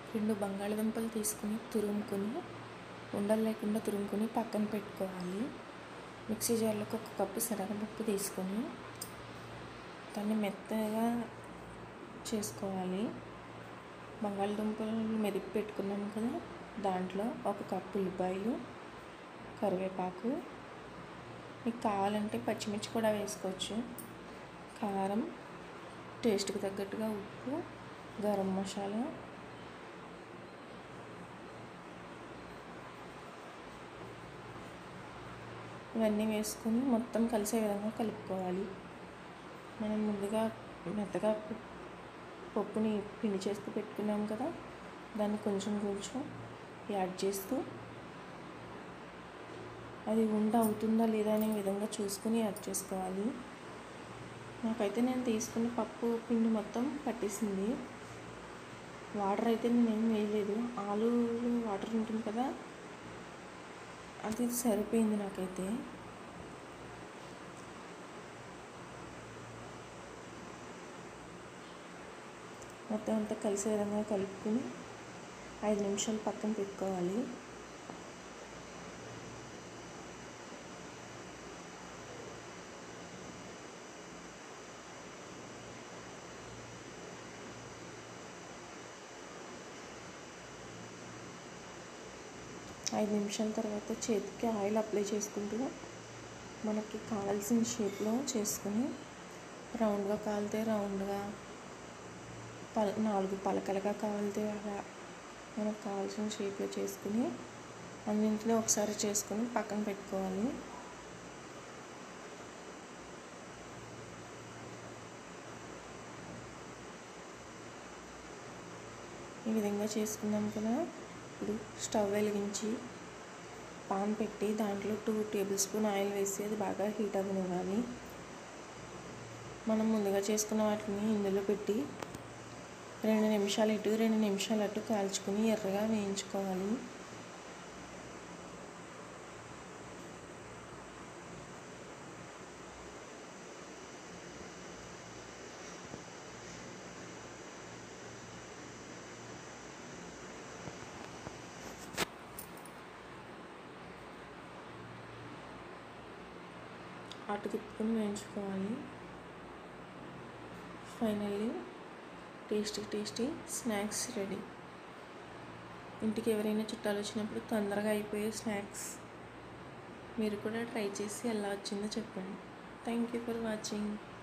రెండు బంగాళదుంపలు తీసుకుని తురుముకొని ఉండలు లేకుండా తురుముకొని పక్కన పెట్టుకోవాలి మిక్సీ జార్లోకి ఒక కప్పు శనగపప్పు తీసుకొని దాన్ని మెత్తగా చేసుకోవాలి బంగాళదుంపలు మెదిపి పెట్టుకున్నాం కదా దాంట్లో ఒక కప్పు ఉల్లిపాయలు కరివేపాకు మీకు కావాలంటే పచ్చిమిర్చి కూడా వేసుకోవచ్చు కారం టేస్ట్కి తగ్గట్టుగా ఉప్పు గరం మసాలా ఇవన్నీ వేసుకొని మొత్తం కలిసే విధంగా కలుపుకోవాలి మనం ముందుగా మెత్తగా పప్పుని పిండి చేస్తూ పెట్టుకున్నాం కదా దాన్ని కొంచెం కొంచెం యాడ్ చేస్తూ అది ఉండ అవుతుందా లేదా అనే విధంగా చూసుకుని యాడ్ చేసుకోవాలి నాకైతే నేను తీసుకున్న పప్పు పిండి మొత్తం పట్టేసింది వాటర్ అయితే నేనేం వేయలేదు ఆలు వాటర్ ఉంటుంది కదా అది సరిపోయింది నాకైతే మొత్తం అంతా కలిసే విధంగా కలుపుకుని ఐదు నిమిషాలు పక్కన పెట్టుకోవాలి ఐదు నిమిషాల తర్వాత చేతికి ఆయిల్ అప్లై చేసుకుంటూ మనకి కావాల్సిన షేప్లో చేసుకుని రౌండ్గా కాలితే రౌండ్గా పల నాలుగు పలకలుగా కాలితే అలా మనకు కావాల్సిన షేప్లో చేసుకుని అన్నింటిలో ఒకసారి చేసుకుని పక్కన పెట్టుకోవాలి ఈ విధంగా చేసుకున్నాం కదా ఇప్పుడు స్టవ్ వెలిగించి పాన్ పెట్టి దాంట్లో టూ టేబుల్ స్పూన్ ఆయిల్ వేసి అది బాగా హీట్ అవ్వనివ్వాలి మనం ముందుగా చేసుకున్న వాటిని ఇందులో పెట్టి రెండు నిమిషాలు ఇటు రెండు నిమిషాలు అటు కాల్చుకుని ఎర్రగా వేయించుకోవాలి అటు తిప్పుకొని వేయించుకోవాలి finally tasty tasty snacks ready ఇంటికి ఎవరైనా చుట్టాలు వచ్చినప్పుడు తొందరగా అయిపోయే స్నాక్స్ మీరు కూడా ట్రై చేసి ఎలా వచ్చిందో చెప్పండి థ్యాంక్ యూ ఫర్ వాచింగ్